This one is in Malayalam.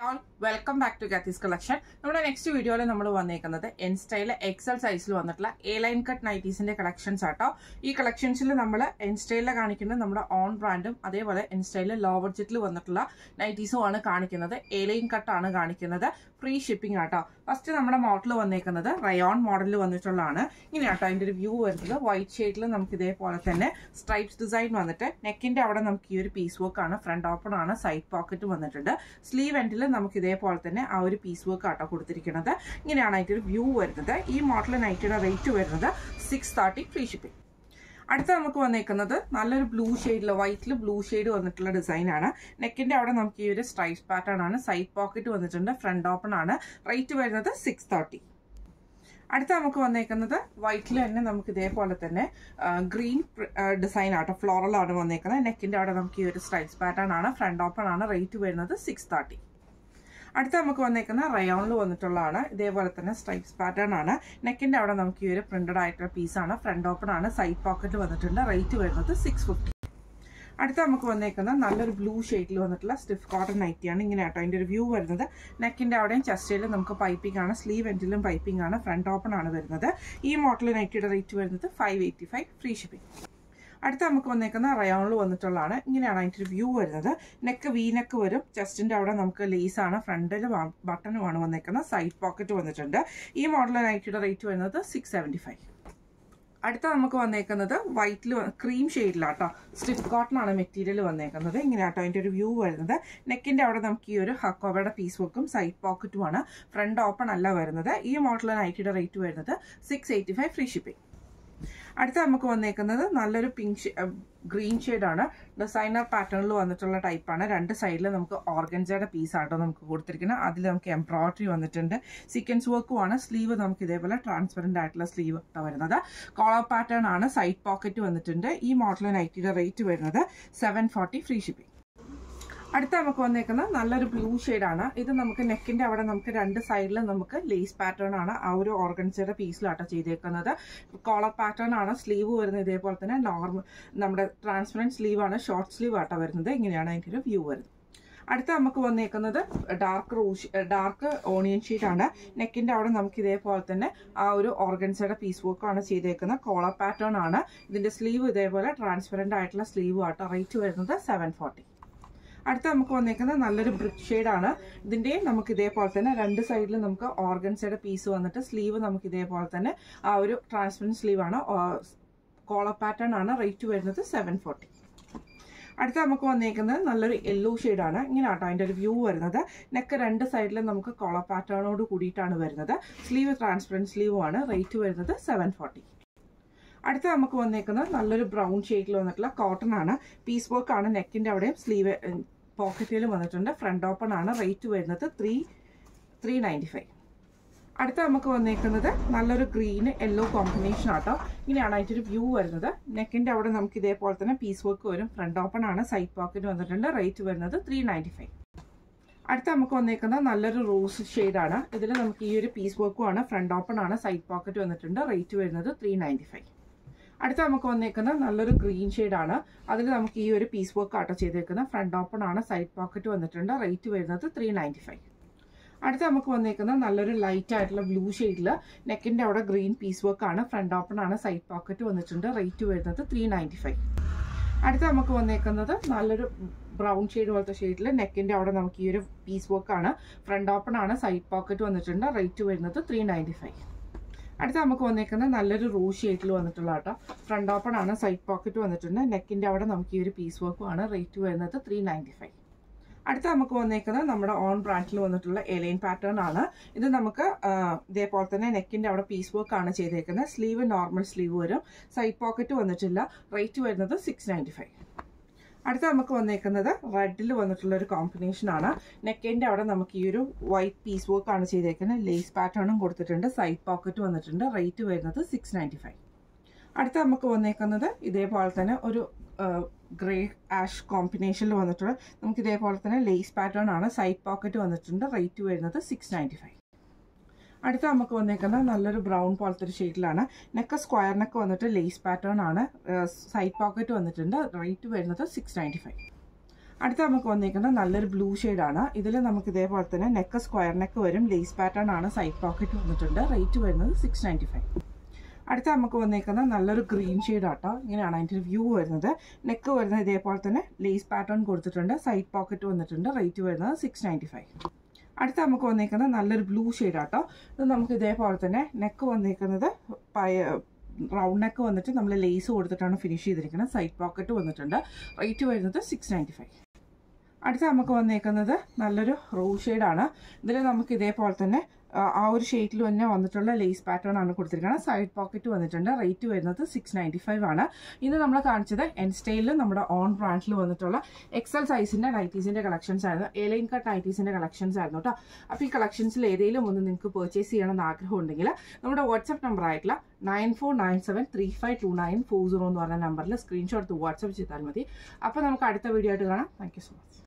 ഓൾ വെൽക്കം ബാക്ക് ടു ഗാത്തീസ് കളക്ഷൻ നമ്മുടെ നെക്സ്റ്റ് വീഡിയോയിൽ നമ്മൾ വന്നേക്കുന്നത് എൻ സ്റ്റൈല് എക്സൽ സൈസിൽ വന്നിട്ടുള്ള എ ലൈൻ കട്ട് നൈറ്റീസിന്റെ കളക്ഷൻസ് ആട്ടോ ഈ കളക്ഷൻസിൽ നമ്മൾ എൻ സ്റ്റൈലിൽ കാണിക്കുന്നത് നമ്മുടെ ഓൺ ബ്രാൻഡും അതേപോലെ എൻ സ്റ്റൈലിൽ ലോ ബഡ്ജറ്റിൽ വന്നിട്ടുള്ള നൈറ്റീസും ആണ് കാണിക്കുന്നത് എ ലൈൻ കട്ടാണ് കാണിക്കുന്നത് ഫ്രീ ഷിപ്പിംഗ് ആട്ടോ ഫസ്റ്റ് നമ്മുടെ മോഡൽ വന്നേക്കുന്നത് റയോൺ മോഡലിൽ വന്നിട്ടുള്ളതാണ് ഇങ്ങനെയാട്ടോ അതിന്റെ ഒരു വ്യൂ വരുന്നത് വൈറ്റ് ഷെയ്ഡിൽ നമുക്ക് ഇതേപോലെ തന്നെ സ്ട്രൈപ്സ് ഡിസൈൻ വന്നിട്ട് നെക്കിന്റെ അവിടെ നമുക്ക് ഈ ഒരു പീസ് വർക്ക് ആണ് ഫ്രണ്ട് ഓപ്പൺ ആണ് സൈഡ് പോക്കറ്റ് വന്നിട്ടുണ്ട് സ്ലീവ് എൻഡിൽ നമുക്ക് ഇതേപോലെ തന്നെ ആ ഒരു പീസ് വർക്ക് ആട്ടോ കൊടുത്തിരിക്കുന്നത് ഇങ്ങനെയാണ് അതിന്റെ ഒരു വ്യൂ വരുന്നത് ഈ മോഡൽ നൈറ്റിയുടെ റേറ്റ് വരുന്നത് സിക്സ് തേർട്ടി ഫ്രീ ഷിപ്പിംഗ് അടുത്ത നമുക്ക് വന്നേക്കുന്നത് നല്ലൊരു ബ്ലൂ ഷെയ്ഡിൽ വൈറ്റിൽ ബ്ലൂ ഷെയ്ഡ് വന്നിട്ടുള്ള ഡിസൈൻ ആണ് നെക്കിന്റെ അവിടെ നമുക്ക് ഈ ഒരു സ്ട്രൈപ്സ് പാറ്റേൺ ആണ് സൈഡ് പോക്കറ്റ് വന്നിട്ടുണ്ട് ഫ്രണ്ട് ഓപ്പൺ ആണ് റേറ്റ് വരുന്നത് സിക്സ് തേർട്ടി അടുത്ത നമുക്ക് വന്നേക്കുന്നത് വൈറ്റിൽ തന്നെ നമുക്ക് ഇതേപോലെ തന്നെ ഗ്രീൻ ഡിസൈൻ ആട്ടോ ഫ്ലോറൽ ആണ് വന്നേക്കുന്നത് നെക്കിന്റെ അവിടെ നമുക്ക് ഈ ഒരു സ്ട്രൈപ്സ് പാറ്റേൺ ആണ് ഫ്രണ്ട് ഓപ്പൺ ആണ് റേറ്റ് വരുന്നത് സിക്സ് തേർട്ടി അടുത്ത നമുക്ക് വന്നേക്കുന്ന റയോണിൽ വന്നിട്ടുള്ളതാണ് ഇതേപോലെ തന്നെ സ്ട്രൈപ്സ് പാറ്റേൺ ആണ് നെക്കിന്റെ അവിടെ നമുക്ക് ഈ ഒരു പ്രിന്റഡ് ആയിട്ടുള്ള പീസാണ് ഫ്രണ്ട് ഓപ്പൺ ആണ് സൈഡ് പോക്കറ്റ് വന്നിട്ടുണ്ട് റേറ്റ് വരുന്നത് സിക്സ് ഫിഫ്റ്റി അടുത്ത നമുക്ക് വന്നേക്കുന്ന നല്ലൊരു ബ്ലൂ ഷെയ്ഡിൽ വന്നിട്ടുള്ള സ്റ്റിഫ് കോട്ടൺ നൈറ്റിയാണ് ഇങ്ങനെ ആട്ടോ അതിൻ്റെ ഒരു വ്യൂ വരുന്നത് നെക്കിൻ്റെ അവിടെയും ചെസ്റ്റിലും നമുക്ക് പൈപ്പിംഗ് ആണ് സ്ലീവ് എൻഡിലും പൈപ്പിംഗ് ആണ് ഫ്രണ്ട് ഓപ്പൺ ആണ് വരുന്നത് ഈ മോഡൽ നൈറ്റിയുടെ റേറ്റ് വരുന്നത് five eighty five free shipping അടുത്ത നമുക്ക് വന്നേക്കുന്ന റയോണിൽ വന്നിട്ടുള്ളതാണ് ഇങ്ങനെയാണ് അതിൻ്റെ ഒരു വ്യൂ വരുന്നത് നെക്ക് വി നെക്ക് വരും ചെസ്റ്റിൻ്റെ അവിടെ നമുക്ക് ലേസ് ആണ് ഫ്രണ്ടിൽ ബട്ടണുമാണ് വന്നേക്കുന്നത് സൈഡ് പോക്കറ്റ് വന്നിട്ടുണ്ട് ഈ മോഡൽ നൈറ്റിയുടെ റേറ്റ് വരുന്നത് സിക്സ് സെവൻറ്റി ഫൈവ് അടുത്ത നമുക്ക് വന്നേക്കുന്നത് വൈറ്റിൽ ക്രീം ഷെയ്ഡിലാട്ടോ സ്റ്റിഫ് കോട്ടൺ ആണ് മെറ്റീരിയൽ വന്നേക്കുന്നത് ഇങ്ങനെയാട്ടോ അതിൻ്റെ ഒരു വ്യൂ വരുന്നത് നെക്കിൻ്റെ അവിടെ നമുക്ക് ഈ ഒരു ഹക്കോവയുടെ പീസ് വർക്കും സൈഡ് പോക്കറ്റുമാണ് ഫ്രണ്ട് ഓപ്പൺ അല്ല വരുന്നത് ഈ മോഡൽ നൈറ്റിയുടെ റേറ്റ് വരുന്നത് six eighty five free shipping അടുത്ത നമുക്ക് വന്നേക്കുന്നത് നല്ലൊരു പിങ്ക് ഗ്രീൻ ആണ് ഡിസൈനർ പാറ്റേണിൽ വന്നിട്ടുള്ള ടൈപ്പാണ് രണ്ട് സൈഡിൽ നമുക്ക് ഓർഗൻസയുടെ പീസാട്ടോ നമുക്ക് കൊടുത്തിരിക്കുന്നത് അതിൽ നമുക്ക് എംബ്രോയിഡറി വന്നിട്ടുണ്ട് സീക്വൻസ് വർക്കുമാണ് സ്ലീവ് നമുക്ക് ഇതേപോലെ ട്രാൻസ്പെറൻ്റ് ആയിട്ടുള്ള സ്ലീവ് വരുന്നത് കോളർ പാറ്റേൺ ആണ് സൈഡ് പോക്കറ്റ് വന്നിട്ടുണ്ട് ഈ മോഡൽ നൈറ്റിയുടെ റേറ്റ് വരുന്നത് സെവൻ ഫോർട്ടി ഫ്രീ ഷിപ്പിംഗ് അടുത്ത നമുക്ക് വന്നേക്കുന്ന നല്ലൊരു ബ്ലൂ ആണ് ഇത് നമുക്ക് നെക്കിന്റെ അവിടെ നമുക്ക് രണ്ട് സൈഡിൽ നമുക്ക് ലേസ് പാറ്റേൺ ആണ് ആ ഒരു ഓർഗൻസയുടെ പീസിലാട്ടോ ചെയ്തേക്കുന്നത് കോളർ പാറ്റേൺ ആണ് സ്ലീവ് വരുന്നത് ഇതേപോലെ തന്നെ നോർമൽ നമ്മുടെ ട്രാൻസ്പെറൻറ്റ് സ്ലീവ് ആണ് ഷോർട്ട് സ്ലീവ് ആട്ടോ വരുന്നത് ഇങ്ങനെയാണ് അതിൻ്റെ ഒരു വ്യൂ വരുന്നത് അടുത്ത നമുക്ക് വന്നേക്കുന്നത് dark rouge dark onion sheet ആണ് നെക്കിന്റെ അവിടെ നമുക്ക് ഇതേപോലെ തന്നെ ആ ഒരു ഓർഗൻസയുടെ പീസ് വർക്കാണ് ചെയ്തേക്കുന്നത് കോളർ പാറ്റേൺ ആണ് ഇതിന്റെ സ്ലീവ് ഇതേപോലെ ട്രാൻസ്പെറന്റ് ആയിട്ടുള്ള സ്ലീവ് ആട്ടോ റേറ്റ് വരുന്നത് സെവൻ ഫോർട്ടി അടുത്ത നമുക്ക് വന്നേക്കുന്നത് നല്ലൊരു ബ്രിക്ക് ആണ് ഇതിന്റെ നമുക്ക് ഇതേപോലെ തന്നെ രണ്ട് സൈഡിൽ നമുക്ക് ഓർഗൻസയുടെ പീസ് വന്നിട്ട് സ്ലീവ് നമുക്ക് ഇതേപോലെ തന്നെ ആ ഒരു ട്രാൻസ്പെറൻറ്റ് സ്ലീവ് ആണ് കോളർ പാറ്റേൺ ആണ് റേറ്റ് വരുന്നത് സെവൻ ഫോർട്ടി അടുത്ത നമുക്ക് വന്നേക്കുന്നത് നല്ലൊരു യെല്ലോ ആണ് ഇങ്ങനെ ആട്ടോ അതിൻ്റെ ഒരു വ്യൂ വരുന്നത് നെക്ക് രണ്ട് സൈഡിലും നമുക്ക് കോളർ പാറ്റേണോട് കൂടിയിട്ടാണ് വരുന്നത് സ്ലീവ് ട്രാൻസ്പെറൻറ്റ് സ്ലീവ് ആണ് റേറ്റ് വരുന്നത് സെവൻ ഫോർട്ടി അടുത്ത നമുക്ക് വന്നേക്കുന്നത് നല്ലൊരു ബ്രൗൺ ഷെയ്ഡിൽ വന്നിട്ടുള്ള കോട്ടൺ ആണ് പീസ് വർക്ക് ആണ് നെക്കിന്റെ അവിടെയും സ്ലീവ് പോക്കറ്റിലും വന്നിട്ടുണ്ട് ഫ്രണ്ട് ഓപ്പൺ ആണ് റേറ്റ് വരുന്നത് ത്രീ ത്രീ നയൻറ്റി ഫൈവ് അടുത്ത നമുക്ക് വന്നേക്കുന്നത് നല്ലൊരു ഗ്രീൻ യെല്ലോ കോമ്പിനേഷൻ ആട്ടോ ഇങ്ങനെയാണ് അതിൻ്റെ ഒരു വ്യൂ വരുന്നത് നെക്കിന്റെ അവിടെ നമുക്ക് ഇതേപോലെ തന്നെ പീസ് വർക്ക് വരും ഫ്രണ്ട് ഓപ്പൺ ആണ് സൈഡ് പോക്കറ്റ് വന്നിട്ടുണ്ട് റേറ്റ് വരുന്നത് ത്രീ നയൻറ്റി ഫൈവ് അടുത്ത നമുക്ക് വന്നേക്കുന്നത് നല്ലൊരു റോസ് ഷെയ്ഡാണ് ഇതിൽ നമുക്ക് ഈ ഒരു പീസ് വർക്കും ആണ് ഫ്രണ്ട് ഓപ്പൺ ആണ് സൈഡ് പോക്കറ്റ് വന്നിട്ടുണ്ട് റേറ്റ് വരുന്നത് ത്രീ നയൻറ്റി ഫൈവ് അടുത്ത നമുക്ക് വന്നേക്കുന്നത് നല്ലൊരു ഗ്രീൻ ആണ് അതിൽ നമുക്ക് ഈ ഒരു പീസ് വർക്ക് ആട്ടോ ചെയ്തേക്കുന്നത് ഫ്രണ്ട് ഓപ്പൺ ആണ് സൈഡ് പോക്കറ്റ് വന്നിട്ടുണ്ട് റേറ്റ് വരുന്നത് ത്രീ നയൻറ്റി ഫൈവ് അടുത്ത നമുക്ക് വന്നേക്കുന്നത് നല്ലൊരു ലൈറ്റ് ആയിട്ടുള്ള ബ്ലൂ ഷെയ്ഡിൽ നെക്കിന്റെ അവിടെ ഗ്രീൻ പീസ് വർക്ക് ആണ് ഫ്രണ്ട് ഓപ്പൺ ആണ് സൈഡ് പോക്കറ്റ് വന്നിട്ടുണ്ട് റേറ്റ് വരുന്നത് ത്രീ നയൻറ്റി ഫൈവ് അടുത്ത നമുക്ക് വന്നേക്കുന്നത് നല്ലൊരു ബ്രൗൺ ഷെയ്ഡ് പോലത്തെ ഷെയ്ഡിൽ നെക്കിന്റെ അവിടെ നമുക്ക് ഈ ഒരു പീസ് വർക്ക് ആണ് ഫ്രണ്ട് ഓപ്പൺ ആണ് സൈഡ് പോക്കറ്റ് വന്നിട്ടുണ്ട് റേറ്റ് വരുന്നത് ത്രീ നയൻറ്റി ഫൈവ് അടുത്ത നമുക്ക് വന്നേക്കുന്നത് നല്ലൊരു റൂ ഷെയ്ഡിൽ വന്നിട്ടുള്ള കേട്ടോ ഫ്രണ്ട് ഓപ്പൺ ആണ് സൈഡ് പോക്കറ്റ് വന്നിട്ടുണ്ട് നെക്കിന്റെ അവിടെ നമുക്ക് ഈ ഒരു പീസ് വർക്കും ആണ് റേറ്റ് വരുന്നത് ത്രീ നയൻറ്റി ഫൈവ് അടുത്ത നമുക്ക് വന്നേക്കുന്നത് നമ്മുടെ ഓൺ ബ്രാൻഡിൽ വന്നിട്ടുള്ള എലൈൻ പാറ്റേൺ ആണ് ഇത് നമുക്ക് ഇതേപോലെ തന്നെ നെക്കിന്റെ അവിടെ പീസ് വർക്ക് ആണ് ചെയ്തേക്കുന്നത് സ്ലീവ് നോർമൽ സ്ലീവ് വരും സൈഡ് പോക്കറ്റ് വന്നിട്ടില്ല റേറ്റ് വരുന്നത് സിക്സ് നയൻറ്റി ഫൈവ് അടുത്ത നമുക്ക് വന്നേക്കുന്നത് റെഡിൽ വന്നിട്ടുള്ള ഒരു കോമ്പിനേഷൻ ആണ് നെക്കിന്റെ അവിടെ നമുക്ക് ഈ ഒരു വൈറ്റ് പീസ് വർക്ക് ആണ് ചെയ്തേക്കുന്നത് ലേസ് പാറ്റേണും കൊടുത്തിട്ടുണ്ട് സൈഡ് പോക്കറ്റ് വന്നിട്ടുണ്ട് റേറ്റ് വരുന്നത് സിക്സ് നയൻറ്റി ഫൈവ് അടുത്ത നമുക്ക് വന്നേക്കുന്നത് ഇതേപോലെ തന്നെ ഒരു ഗ്രേ ആഷ് കോമ്പിനേഷനിൽ വന്നിട്ടുള്ള നമുക്ക് ഇതേപോലെ തന്നെ ലേസ് പാറ്റേൺ ആണ് സൈഡ് പോക്കറ്റ് വന്നിട്ടുണ്ട് റേറ്റ് വരുന്നത് സിക്സ് നയൻറ്റി ഫൈവ് അടുത്ത നമുക്ക് വന്നേക്കുന്നത് നല്ലൊരു ബ്രൗൺ പോലത്തെ ഒരു ഷെയ്ഡിലാണ് നെക്ക് സ്ക്വയർ നെക്ക് വന്നിട്ട് ലേസ് പാറ്റേൺ ആണ് സൈഡ് പോക്കറ്റ് വന്നിട്ടുണ്ട് റേറ്റ് വരുന്നത് സിക്സ് നയൻറ്റി ഫൈവ് അടുത്ത നമുക്ക് വന്നേക്കുന്നത് നല്ലൊരു ബ്ലൂ ആണ് ഇതിൽ നമുക്ക് ഇതേപോലെ തന്നെ നെക്ക് സ്ക്വയർ നെക്ക് വരും ലേസ് പാറ്റേൺ ആണ് സൈഡ് പോക്കറ്റ് വന്നിട്ടുണ്ട് റേറ്റ് വരുന്നത് സിക്സ് നയൻറ്റി ഫൈവ് അടുത്ത നമുക്ക് വന്നേക്കുന്ന നല്ലൊരു ഗ്രീൻ ഷെയ്ഡ് ആട്ടോ ഇങ്ങനെയാണ് അതിൻ്റെ വ്യൂ വരുന്നത് നെക്ക് വരുന്നത് ഇതേപോലെ തന്നെ ലേസ് പാറ്റേൺ കൊടുത്തിട്ടുണ്ട് സൈഡ് പോക്കറ്റ് വന്നിട്ടുണ്ട് റേറ്റ് വരുന്നത് സിക്സ് നയൻറ്റി ഫൈവ് അടുത്ത നമുക്ക് വന്നേക്കുന്നത് നല്ലൊരു ബ്ലൂ ഷെയ്ഡ് ആട്ടോ ഇത് നമുക്ക് ഇതേപോലെ തന്നെ നെക്ക് വന്നേക്കുന്നത് പയ റൗണ്ട് നെക്ക് വന്നിട്ട് നമ്മൾ ലേസ് കൊടുത്തിട്ടാണ് ഫിനിഷ് ചെയ്തിരിക്കുന്നത് സൈഡ് പോക്കറ്റ് വന്നിട്ടുണ്ട് റേറ്റ് വരുന്നത് സിക്സ് നയൻറ്റി ഫൈവ് അടുത്ത നമുക്ക് വന്നേക്കുന്നത് നല്ലൊരു റോ ഷെയ്ഡാണ് ഇതിൽ നമുക്ക് ഇതേപോലെ തന്നെ ആ, ആ ഒരു ഷെയ്ഡിൽ തന്നെ വന്നിട്ടുള്ള ലേസ് പാറ്റേൺ ആണ് കൊടുത്തിരിക്കുന്നത് സൈഡ് പോക്കറ്റ് വന്നിട്ടുണ്ട് റേറ്റ് വരുന്നത് സിക്സ് നയൻറ്റി ഫൈവ് ആണ് ഇന്ന് നമ്മൾ കാണിച്ചത് എൻ സ്റ്റൈലിൽ നമ്മുടെ ഓൺ ബ്രാൻഡിൽ വന്നിട്ടുള്ള എക്സൽ സൈസിന്റെ നൈറ്റീസിന്റെ കളക്ഷൻസ് ആയിരുന്നു എലൈൻ കട്ട് നൈറ്റീസിന്റെ കളക്ഷൻസ് ആയിരുന്നു കേട്ടോ അപ്പോൾ ഈ കളക്ഷൻസിൽ ഏതെങ്കിലും ഒന്ന് നിങ്ങൾക്ക് പർച്ചേസ് ചെയ്യണമെന്ന് ആഗ്രഹം ഉണ്ടെങ്കിൽ നമ്മുടെ വാട്സ്ആപ്പ് നമ്പർ ആയിട്ടുള്ള nine four nine seven three five two nine four zero എന്ന് പറഞ്ഞ നമ്പറിൽ സ്ക്രീൻഷോട്ട് വാട്സ്ആപ്പ് ചെയ്താൽ മതി അപ്പോൾ നമുക്ക് അടുത്ത വീഡിയോ ആയിട്ട് കാണാം താങ്ക് യു സോ മച്ച്